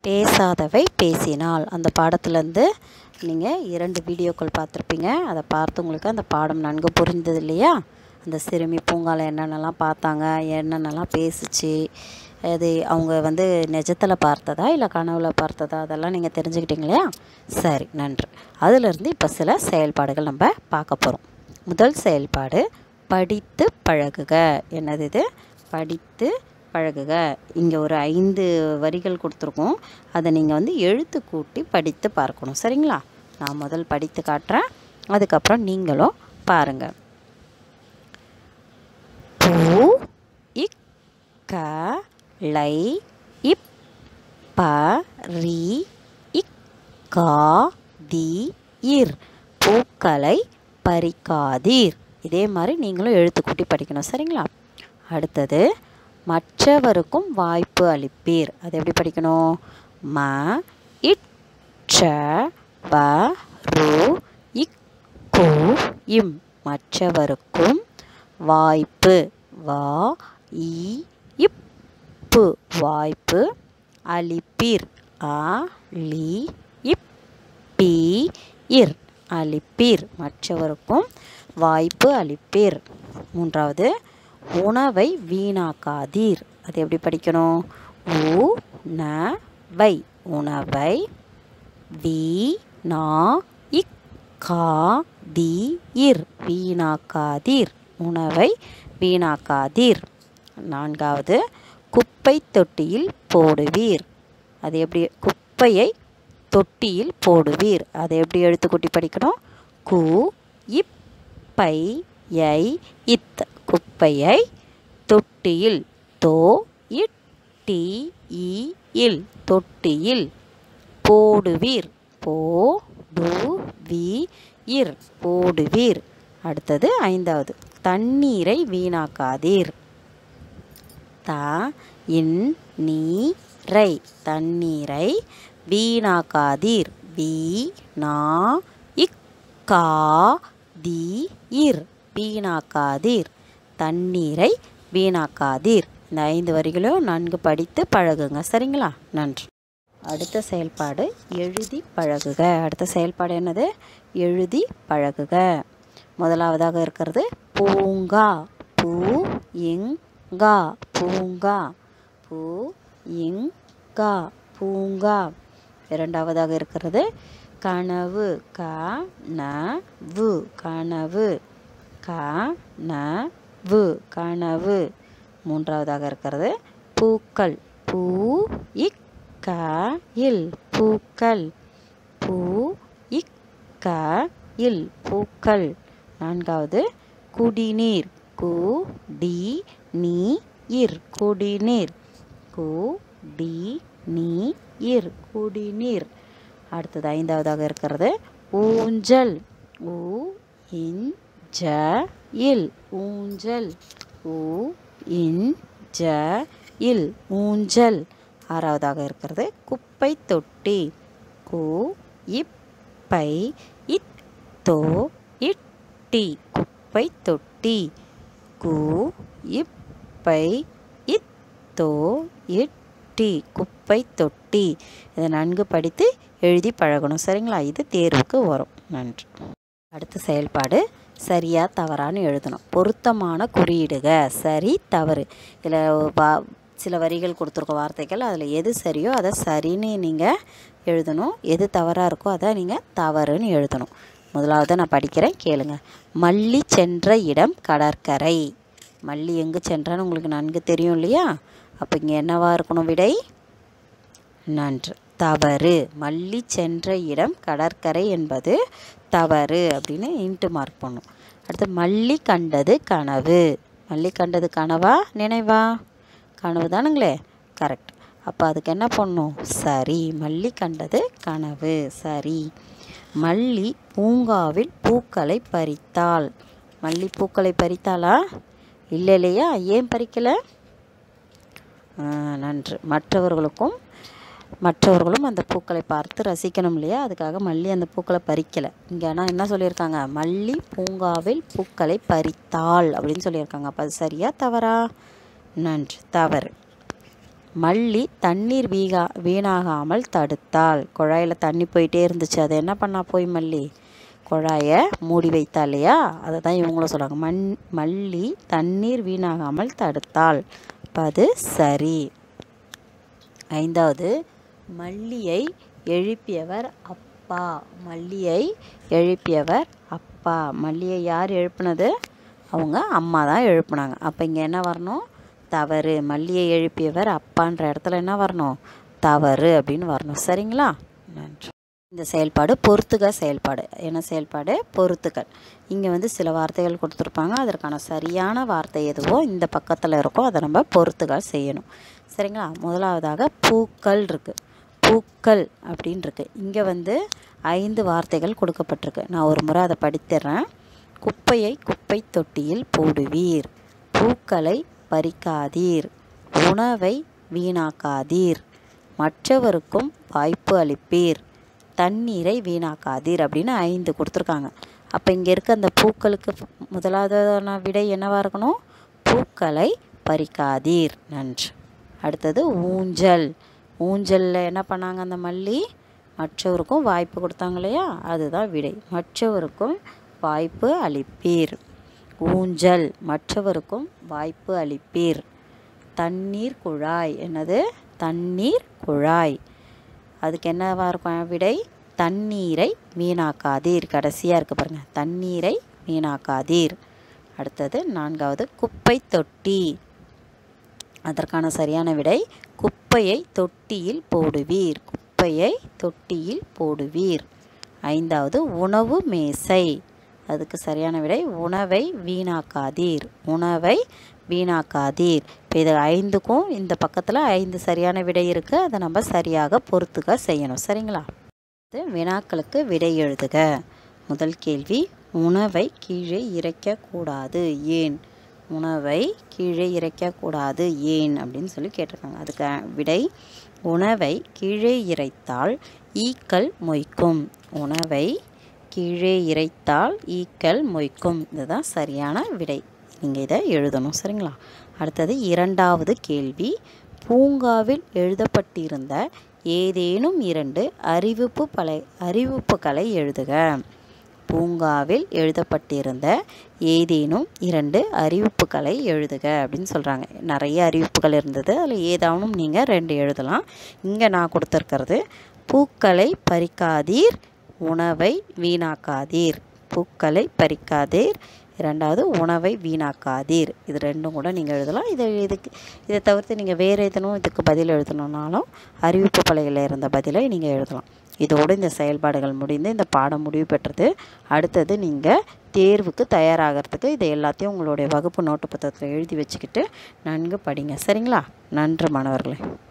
பேசாதவை பேசினால் அந்த பாடத்துலேருந்து நீங்கள் இரண்டு வீடியோக்கள் பார்த்துருப்பீங்க அதை பார்த்து உங்களுக்கு அந்த பாடம் நன்கு புரிந்தது இல்லையா அந்த சிறுமி பூங்கால என்னென்னலாம் பார்த்தாங்க என்னென்னலாம் பேசுச்சு அது அவங்க வந்து நிஜத்தில் பார்த்ததா இல்லை கனவுல பார்த்ததா அதெல்லாம் நீங்கள் தெரிஞ்சுக்கிட்டீங்க இல்லையா சரி நன்று அதிலிருந்து இப்போ சில செயல்பாடுகள் நம்ம பார்க்க போகிறோம் முதல் செயல்பாடு படித்து பழகுக என்னது இது படித்து பழகுக இங்கே ஒரு ஐந்து வரிகள் கொடுத்துருக்கோம் அதை நீங்கள் வந்து எழுத்து கூட்டி படித்து பார்க்கணும் சரிங்களா நான் முதல் படித்து காட்டுறேன் அதுக்கப்புறம் நீங்களும் பாருங்கள் பூ இக் க லை இப் ப ரி இக் கா தி இர் பூக்களை பறிக்காதீர் இதே மாதிரி நீங்களும் எழுத்து கூட்டி படிக்கணும் சரிங்களா அடுத்தது மற்றவருக்கும் வாய்ப்பு அளிப்பீர் அது எப்படி படிக்கணும் ம இட் ச வ ரு இக் கு இம் மற்றவருக்கும் வாய்ப்பு வா இ இப்பு வாய்ப்பு அளிப்பீர் அ லி இப் பி இர் அளிப்பீர் மற்றவருக்கும் வாய்ப்பு அளிப்பீர் மூன்றாவது உணவை வீணாக்காதீர் அது எப்படி படிக்கணும் உ ந வை உணவை வீ நா இக் கா தி இர் வீணாக்காதீர் உணவை வீணாக்காதீர் நான்காவது குப்பை தொட்டியில் போடுவீர் அது எப்படி குப்பையை தொட்டியில் போடுவீர் அதை எப்படி எழுத்துக்கூட்டி படிக்கணும் கு இப் பை யை இத் குப்பையை தொட்டியில் தோ இட் டி இ இல் தொட்டியில் போடுவீர் போ டு வி இர் போடுவீர் அடுத்தது ஐந்தாவது தண்ணீரை வீணாக்காதீர் த இன் நீ ரை தண்ணீரை வீணாக்காதீர் வீ நா இக் கா தி இர் வீணாக்காதீர் தண்ணீரை வீணாக்காதீர் இந்த ஐந்து வரிகளும் நன்கு படித்து பழகுங்க சரிங்களா நன்றி அடுத்த செயல்பாடு எழுதி பழகுக அடுத்த செயல்பாடு என்னது எழுதி பழகுக முதலாவதாக இருக்கிறது பூங்கா பூ இங்கா பூங்கா பூ இங்கா பூங்கா இரண்டாவதாக இருக்கிறது கனவு க ந வு கனவு க ந வு கனவு மூன்றாவதாக இருக்கிறது பூக்கள் பூ இக் க இல் பூக்கள் பூ இக் க இல் பூக்கள் நான்காவது குடிநீர் கு டி நீ இர் குடிநீர் கு டி நீ இர் குடிநீர் அடுத்தது ஐந்தாவதாக இருக்கிறது ஊஞ்சல் ஊ இன் ஜ இல் ஊஞ்சல் ஊ இன் ஜ இல் ஊஞ்சல் ஆறாவதாக இருக்கிறது குப்பை தொட்டி கு இப் பை இத் தோ இட்டி குப்பை தொட்டி கு இப் பை இத் தோ இட்டி குப்பை தொட்டி இதை நன்கு படித்து எழுதி பழகணும் சரிங்களா இது தேர்வுக்கு வரும் நன்றி அடுத்த செயல்பாடு சரியா தவறான்னு எழுதணும் பொருத்தமான குறியீடுக சரி தவறு இதில் வா சில வரிகள் கொடுத்துருக்க வார்த்தைகள் அதில் எது சரியோ அதை சரின்னு நீங்கள் எழுதணும் எது தவறாக இருக்கோ அதை நீங்கள் தவறுன்னு எழுதணும் முதலாவது நான் படிக்கிறேன் கேளுங்க மல்லி சென்ற இடம் கடற்கரை மல்லி எங்கே சென்றான்னு உங்களுக்கு நன்கு தெரியும் இல்லையா அப்போ இங்கே என்னவா இருக்கணும் விடை நன்று தவறு மல்லி சென்ற இடம் கடற்கரை என்பது தவறு அப்படின்னு இன்ட்டு மார்க் பண்ணும் அடுத்து மல்லி கண்டது கனவு மல்லி கண்டது கனவா நினைவா கனவு தானுங்களே கரெக்ட் அப்போ அதுக்கு என்ன பண்ணும் சரி மல்லி கண்டது கனவு சரி மல்லி பூங்காவில் பூக்களை பறித்தாள் மல்லி பூக்களை பறித்தாளா இல்லை இல்லையா ஏன் பறிக்கலை நன்று மற்றவர்களுக்கும் மற்றவர்களும் அந்த பூக்களை பார்த்து ரசிக்கணும் இல்லையா அதுக்காக மல்லி அந்த பூக்களை பறிக்கலை இங்கே ஆனால் என்ன சொல்லியிருக்காங்க மல்லி பூங்காவில் பூக்களை பறித்தாள் அப்படின்னு சொல்லியிருக்காங்க அப்போ அது சரியா தவறா நன்று தவறு மல்லி தண்ணீர் வீகா வீணாகாமல் தடுத்தாள் குழாயில் தண்ணி போயிட்டே இருந்துச்சு அது என்ன பண்ணா போய் மல்லி குழாயை மூடி வைத்தா இல்லையா அதை தான் இவங்களும் சொல்கிறாங்க மண் மல்லி தண்ணீர் வீணாகாமல் தடுத்தாள் அப்போ அது சரி ஐந்தாவது மல்லியை எழுப்பியவர் அப்பா மல்லியை எழுப்பியவர் அப்பா மல்லியை யார் எழுப்புனது அவங்க அம்மா தான் எழுப்புனாங்க அப்போ இங்கே என்ன வரணும் தவறு மல்லியை எழுப்பியவர் அப்பான்ற இடத்துல என்ன வரணும் தவறு அப்படின்னு வரணும் சரிங்களா நன்றி இந்த செயல்பாடு பொறுத்துக செயல்பாடு என்ன செயல்பாடு பொறுத்துக்கள் இங்கே வந்து சில வார்த்தைகள் கொடுத்துருப்பாங்க அதற்கான சரியான வார்த்தை எதுவோ இந்த பக்கத்தில் இருக்கோ அதை நம்ம பொறுத்துகள் செய்யணும் சரிங்களா முதலாவதாக பூக்கள் இருக்குது பூக்கள் அப்படின்னு இருக்கு இங்கே வந்து ஐந்து வார்த்தைகள் கொடுக்கப்பட்டிருக்கு நான் ஒரு முறை அதை படித்திடுறேன் குப்பையை குப்பை தொட்டியில் போடுவீர் பூக்களை பறிக்காதீர் உணவை வீணாக்காதீர் மற்றவருக்கும் வாய்ப்பு அளிப்பீர் தண்ணீரை வீணாக்காதீர் அப்படின்னு ஐந்து கொடுத்துருக்காங்க அப்போ இங்கே இருக்க அந்த பூக்களுக்கு முதலாவதான விடை என்னவாக இருக்கணும் பூக்களை பறிக்காதீர் நன்று அடுத்தது ஊஞ்சல் ஊஞ்சலில் என்ன பண்ணாங்க அந்த மல்லி மற்றவருக்கும் வாய்ப்பு கொடுத்தாங்க இல்லையா அதுதான் விடை மற்றவருக்கும் வாய்ப்பு அளிப்பீர் ஊஞ்சல் மற்றவருக்கும் வாய்ப்பு அளிப்பீர் தண்ணீர் குழாய் என்னது தண்ணீர் குழாய் அதுக்கு என்னவா இருக்கும் விடை தண்ணீரை வீணாக்காதீர் கடைசியாக இருக்கு பாருங்க தண்ணீரை வீணாக்காதீர் அடுத்தது நான்காவது குப்பை தொட்டி அதற்கான சரியான விடை குப்பையை தொட்டியில் போடுவீர் குப்பையை தொட்டியில் போடுவீர் ஐந்தாவது உணவு மேசை அதுக்கு சரியான விடை உணவை வீணாக்காதீர் உணவை வீணாக்காதீர் இப்போ இது ஐந்துக்கும் இந்த பக்கத்தில் ஐந்து சரியான விடை இருக்குது அதை நம்ம சரியாக பொறுத்துக்க செய்யணும் சரிங்களா இது வினாக்களுக்கு விடை எழுதுக முதல் கேள்வி உணவை கீழே இறைக்கக்கூடாது ஏன் உணவை கீழே இறைக்கக்கூடாது ஏன் அப்படின்னு சொல்லி கேட்டிருக்காங்க அதுக்கு விடை உணவை கீழே இறைத்தால் ஈக்கள் மொய்க்கும் உணவை கீழே இறைத்தால் ஈக்கள் மொய்க்கும் இதுதான் சரியான விடை நீங்கள் இதை எழுதணும் சரிங்களா அடுத்தது இரண்டாவது கேள்வி பூங்காவில் எழுதப்பட்டிருந்த ஏதேனும் இரண்டு அறிவிப்பு பலை அறிவிப்புகளை எழுதுக பூங்காவில் எழுதப்பட்டிருந்த ஏதேனும் இரண்டு அறிவிப்புகளை எழுதுக அப்படின்னு சொல்கிறாங்க நிறைய அறிவிப்புகள் இருந்தது அதில் ஏதானும் நீங்கள் ரெண்டு எழுதலாம் இங்கே நான் கொடுத்துருக்கிறது பூக்களை பறிக்காதீர் உணவை வீணாக்காதீர் பூக்களை பறிக்காதீர் இரண்டாவது உணவை வீணாக்காதீர் இது ரெண்டும் கூட நீங்கள் எழுதலாம் இதை இதுக்கு இதை தவிர்த்து நீங்கள் வேறு எதனும் இதுக்கு பதில் எழுதணுன்னாலும் அறிவிப்பு பலகையில் இருந்த பதிலை நீங்கள் எழுதலாம் இதோடு இந்த செயல்பாடுகள் முடிந்து இந்த பாடம் முடிவு பெற்றது அடுத்தது நீங்கள் தேர்வுக்கு தயாராகிறதுக்கு இதை எல்லாத்தையும் உங்களுடைய வகுப்பு நோட்டு புத்தகத்தில் எழுதி வச்சுக்கிட்டு நன்கு படிங்க சரிங்களா நன்று மாணவர்களே